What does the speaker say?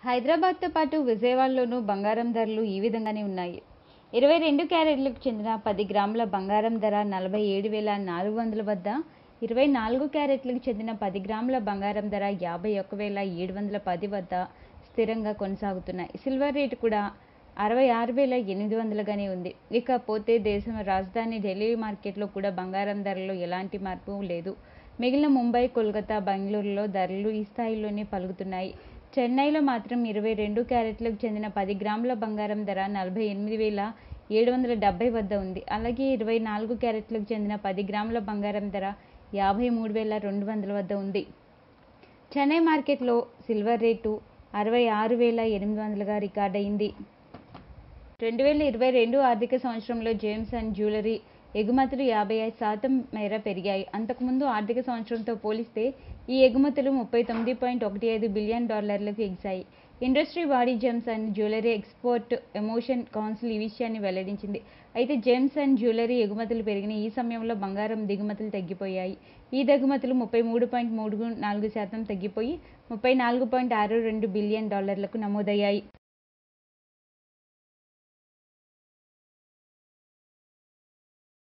హైదరాబాద్తో పాటు విజయవాడలోనూ బంగారం ధరలు ఈ విధంగానే ఉన్నాయి ఇరవై రెండు క్యారెట్లకు చెందిన పది గ్రాముల బంగారం ధర నలభై ఏడు వేల నాలుగు వందల వద్ద ఇరవై నాలుగు క్యారెట్లకు చెందిన పది గ్రాముల బంగారం ధర యాభై ఒక్క వేల ఏడు వందల పది వద్ద స్థిరంగా కొనసాగుతున్నాయి సిల్వర్ రేటు కూడా అరవై ఆరు వేల ఎనిమిది వందలుగానే ఉంది ఇకపోతే దేశం రాజధాని ఢిల్లీ మార్కెట్లో కూడా బంగారం ధరలో ఎలాంటి మార్పు లేదు మిగిలిన ముంబై కోల్కతా బెంగళూరులో ధరలు ఈ స్థాయిలోనే పలుకుతున్నాయి చెన్నైలో మాత్రం ఇరవై రెండు క్యారెట్లకు చెందిన పది గ్రాముల బంగారం ధర నలభై ఎనిమిది వేల ఏడు వందల డెబ్బై వద్ద ఉంది అలాగే ఇరవై నాలుగు క్యారెట్లకు చెందిన పది గ్రాముల బంగారం ధర యాభై మూడు వేల రెండు వందల వద్ద ఉంది చెన్నై మార్కెట్లో సిల్వర్ రేటు అరవై ఆరు వేల ఎనిమిది వందలుగా రికార్డయింది రెండు వేల ఇరవై రెండు ఆర్థిక సంవత్సరంలో జేమ్స్ అండ్ జ్యువెలరీ ఎగుమతులు యాభై ఐదు శాతం మేర పెరిగాయి అంతకుముందు ఆర్థిక సంవత్సరంతో పోలిస్తే ఈ ఎగుమతులు ముప్పై తొమ్మిది పాయింట్ ఒకటి ఐదు బిలియన్ డాలర్లకు ఎగిశాయి industry body gems and jewellery export promotion council ఈ విషయాన్ని వెల్లడించింది అయితే జెమ్స్ అండ్ జ్యువెలరీ ఎగుమతులు పెరిగిన ఈ సమయంలో బంగారం దిగుమతులు తగ్గిపోయాయి ఈ దిగుమతులు ముప్పై మూడు పాయింట్ మూడు నాలుగు శాతం తగ్గిపోయి ముప్పై నాలుగు పాయింట్ ఆరు రెండు బిలియన్ డాలర్లకు నమోదయ్యాయి